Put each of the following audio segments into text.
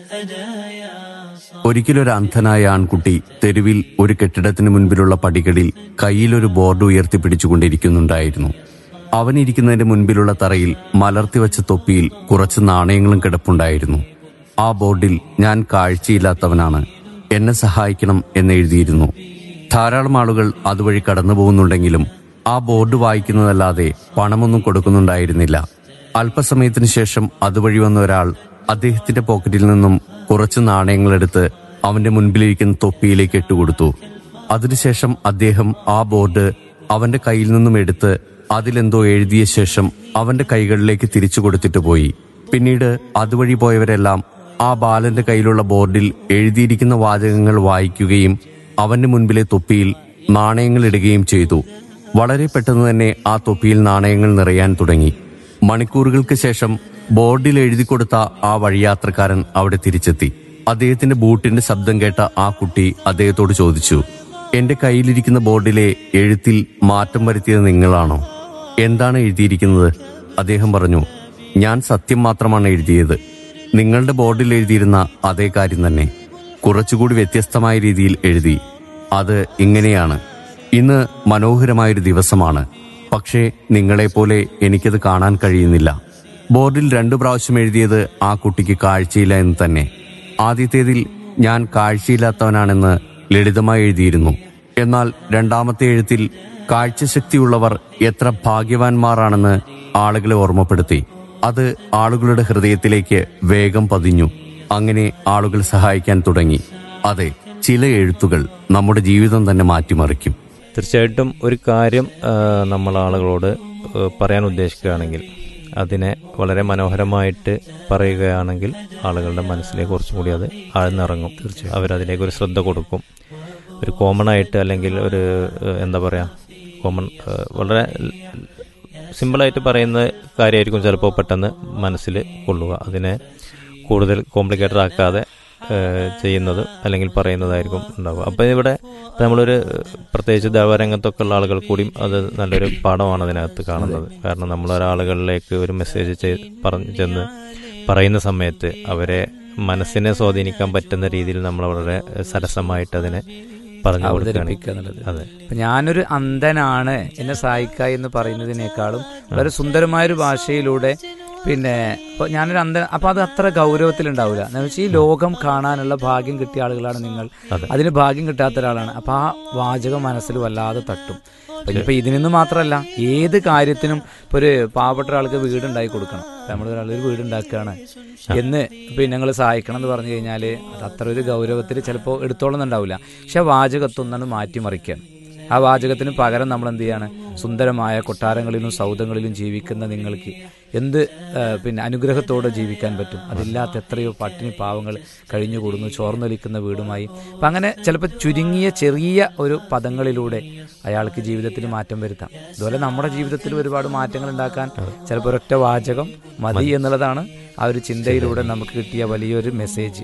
ഒരിക്കലൊരു അന്ധനായ ആൺകുട്ടി തെരുവിൽ ഒരു കെട്ടിടത്തിന് മുൻപിലുള്ള പടികളിൽ കയ്യിലൊരു ബോർഡ് ഉയർത്തിപ്പിടിച്ചുകൊണ്ടിരിക്കുന്നുണ്ടായിരുന്നു അവനിരിക്കുന്നതിന്റെ മുൻപിലുള്ള തറയിൽ മലർത്തിവച്ച തൊപ്പിയിൽ കുറച്ച് നാണയങ്ങളും കിടപ്പുണ്ടായിരുന്നു ആ ബോർഡിൽ ഞാൻ കാഴ്ചയില്ലാത്തവനാണ് എന്നെ സഹായിക്കണം എന്നെഴുതിയിരുന്നു ധാരാളം ആളുകൾ അതുവഴി കടന്നു പോകുന്നുണ്ടെങ്കിലും ആ ബോർഡ് വായിക്കുന്നതല്ലാതെ പണമൊന്നും കൊടുക്കുന്നുണ്ടായിരുന്നില്ല അല്പസമയത്തിന് ശേഷം അതുവഴി വന്ന ഒരാൾ അദ്ദേഹത്തിന്റെ പോക്കറ്റിൽ നിന്നും കുറച്ച് നാണയങ്ങളെടുത്ത് അവന്റെ മുൻപിലിരിക്കുന്ന തൊപ്പിയിലേക്ക് ഇട്ടുകൊടുത്തു അതിനുശേഷം അദ്ദേഹം ആ ബോർഡ് അവന്റെ കയ്യിൽ നിന്നും എടുത്ത് അതിലെന്തോ എഴുതിയ ശേഷം അവന്റെ കൈകളിലേക്ക് തിരിച്ചു കൊടുത്തിട്ട് പോയി പിന്നീട് അതുവഴി പോയവരെല്ലാം ആ ബാലന്റെ കയ്യിലുള്ള ബോർഡിൽ എഴുതിയിരിക്കുന്ന വാചകങ്ങൾ വായിക്കുകയും അവന്റെ മുൻപിലെ തൊപ്പിയിൽ നാണയങ്ങൾ ഇടുകയും ചെയ്തു വളരെ പെട്ടെന്ന് തന്നെ ആ തൊപ്പിയിൽ നാണയങ്ങൾ നിറയാൻ തുടങ്ങി മണിക്കൂറുകൾക്ക് ശേഷം ബോർഡിൽ എഴുതി കൊടുത്ത ആ വഴിയാത്രക്കാരൻ അവിടെ തിരിച്ചെത്തി അദ്ദേഹത്തിന്റെ ബൂട്ടിന്റെ ശബ്ദം കേട്ട ആ കുട്ടി അദ്ദേഹത്തോട് ചോദിച്ചു എന്റെ കയ്യിലിരിക്കുന്ന ബോർഡിലെ എഴുത്തിൽ മാറ്റം വരുത്തിയത് നിങ്ങളാണോ എന്താണ് എഴുതിയിരിക്കുന്നത് അദ്ദേഹം പറഞ്ഞു ഞാൻ സത്യം മാത്രമാണ് എഴുതിയത് നിങ്ങളുടെ ബോർഡിൽ എഴുതിയിരുന്ന അതേ കാര്യം തന്നെ കുറച്ചുകൂടി വ്യത്യസ്തമായ രീതിയിൽ എഴുതി അത് ഇങ്ങനെയാണ് ഇന്ന് മനോഹരമായൊരു ദിവസമാണ് പക്ഷേ നിങ്ങളെപ്പോലെ എനിക്കത് കാണാൻ കഴിയുന്നില്ല ബോർഡിൽ രണ്ടു പ്രാവശ്യം എഴുതിയത് ആ കുട്ടിക്ക് കാഴ്ചയില്ല എന്ന് തന്നെ ആദ്യത്തേതിൽ ഞാൻ കാഴ്ചയില്ലാത്തവനാണെന്ന് ലളിതമായി എഴുതിയിരുന്നു എന്നാൽ രണ്ടാമത്തെ എഴുത്തിൽ കാഴ്ചശക്തിയുള്ളവർ എത്ര ഭാഗ്യവാന്മാരാണെന്ന് ആളുകളെ ഓർമ്മപ്പെടുത്തി അത് ആളുകളുടെ ഹൃദയത്തിലേക്ക് വേഗം പതിഞ്ഞു അങ്ങനെ ആളുകൾ സഹായിക്കാൻ തുടങ്ങി അതെ ചില എഴുത്തുകൾ നമ്മുടെ ജീവിതം തന്നെ മാറ്റിമറിക്കും തീർച്ചയായിട്ടും ഒരു കാര്യം ആ, നമ്മൾ ആളുകളോട് ആ, പറയാൻ ഉദ്ദേശിക്കുകയാണെങ്കിൽ അതിനെ വളരെ മനോഹരമായിട്ട് പറയുകയാണെങ്കിൽ ആളുകളുടെ മനസ്സിലേക്ക് കുറച്ചും കൂടി അത് ആഴ്ന്നിറങ്ങും തീർച്ചയായും അവരതിലേക്ക് ഒരു ശ്രദ്ധ കൊടുക്കും ഒരു കോമൺ ആയിട്ട് അല്ലെങ്കിൽ ഒരു ആ, എന്താ പറയുക കോമൺ ആ, വളരെ സിമ്പിളായിട്ട് പറയുന്ന കാര്യമായിരിക്കും ചിലപ്പോൾ പെട്ടെന്ന് മനസ്സിൽ കൊള്ളുക അതിനെ കൂടുതൽ കോംപ്ലിക്കേറ്റഡ് ആക്കാതെ ഏഹ്, ചെയ്യുന്നത് അല്ലെങ്കിൽ പറയുന്നതായിരിക്കും ഉണ്ടാവുക അപ്പം ഇവിടെ ഇപ്പം നമ്മളൊരു പ്രത്യേകിച്ച് ദേവരംഗത്തൊക്കെ ഉള്ള ആളുകൾ കൂടിയും അത് നല്ലൊരു പാഠമാണ് അതിനകത്ത് കാണുന്നത് കാരണം നമ്മൾ ഒരാളുകളിലേക്ക് ഒരു മെസ്സേജ് ചെയ്- പറഞ്ഞ് ചെന്ന് പറയുന്ന സമയത്ത് അവരെ മനസ്സിനെ സ്വാധീനിക്കാൻ പറ്റുന്ന രീതിയിൽ നമ്മൾ വളരെ സരസമായിട്ട് അതിനെ പറഞ്ഞു അവതരിപ്പിക്കുക കൊടുക്കുകയാണ് എന്നുള്ളത് അതെ അപ്പൊ ഞാനൊരു അന്ധനാണ് എന്നെ സഹായിക്കുക എന്ന് പറയുന്നതിനേക്കാളും വളരെ സുന്ദരമായൊരു ഭാഷയിലൂടെ പിന്നെ ഇപ്പൊ ഞാനൊരു അന്ധൻ അപ്പൊ അത് അത്ര ഗൗരവത്തിലുണ്ടാവില്ല എന്ന് വെച്ചാൽ ഈ ലോകം കാണാനുള്ള ഭാഗ്യം കിട്ടിയ ആളുകളാണ് നിങ്ങൾ അതെ. അതിന് ഭാഗ്യം കിട്ടാത്ത ഒരാളാണ് അപ്പൊ ആ വാചകം മനസ്സിൽ വല്ലാതെ തട്ടും അപ്പൊ ഇനിയിപ്പോ ഇതിൽ നിന്ന് മാത്രമല്ല ഏത് കാര്യത്തിനും ഇപ്പൊ ഒരു പാവപ്പെട്ട ഒരാൾക്ക് വീട് ഉണ്ടാക്കി കൊടുക്കണം നമ്മൾ ഒരാൾ ഒരു വീട് ഉണ്ടാക്കുകയാണ് എന്ന് പിന്നെ ഞങ്ങൾ സഹായിക്കണം എന്ന് പറഞ്ഞു കഴിഞ്ഞാൽ അത് അത്ര ഒരു ഗൗരവത്തിൽ ചിലപ്പോൾ എടുത്തോളുന്നുണ്ടാവില്ല പക്ഷെ ആ വാചകത്തൊന്നാണ് മാറ്റിമറിക്കുകയാണ് ആ വാചകത്തിന് പകരം നമ്മൾ എന്ത് ചെയ്യാണ് സുന്ദരമായ കൊട്ടാരങ്ങളിലും സൗധങ്ങളിലും ജീവിക്കുന്ന നിങ്ങൾക്ക് എന്ത് ആ, പിന്നെ അനുഗ്രഹത്തോടെ ജീവിക്കാൻ പറ്റും അതില്ലാത്ത എത്രയോ പട്ടിണി പാവങ്ങൾ കഴിഞ്ഞുകൂടുന്നു ചോർന്നൊലിക്കുന്ന വീടുമായി അപ്പം അങ്ങനെ ചിലപ്പോൾ ചുരുങ്ങിയ ചെറിയ ഒരു പദങ്ങളിലൂടെ അയാൾക്ക് ജീവിതത്തിൽ മാറ്റം വരുത്താം അതുപോലെ നമ്മുടെ ജീവിതത്തിൽ ഒരുപാട് മാറ്റങ്ങൾ ഉണ്ടാക്കാൻ ചിലപ്പോൾ ഒരൊറ്റ വാചകം മതി എന്നുള്ളതാണ് ആ ഒരു ചിന്തയിലൂടെ നമുക്ക് കിട്ടിയ വലിയൊരു മെസ്സേജ്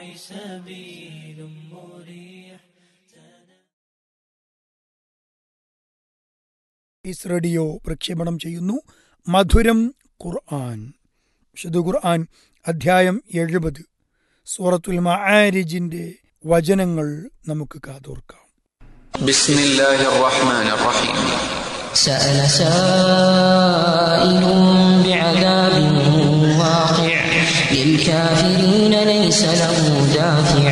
പീസ് റേഡിയോ പ്രക്ഷേപണം ചെയ്യുന്നു മധുരം ഖുർആൻ വിശുദ്ധ ഖുർആൻ അധ്യായം എഴുപത് സൂറത്തുൽ മആരിജിന്റെ വചനങ്ങൾ നമുക്ക് കാതോർക്കാം بسم الله الرحمن الرحيم سأل سائل بعذاب واقع للكافرين ليس له دافع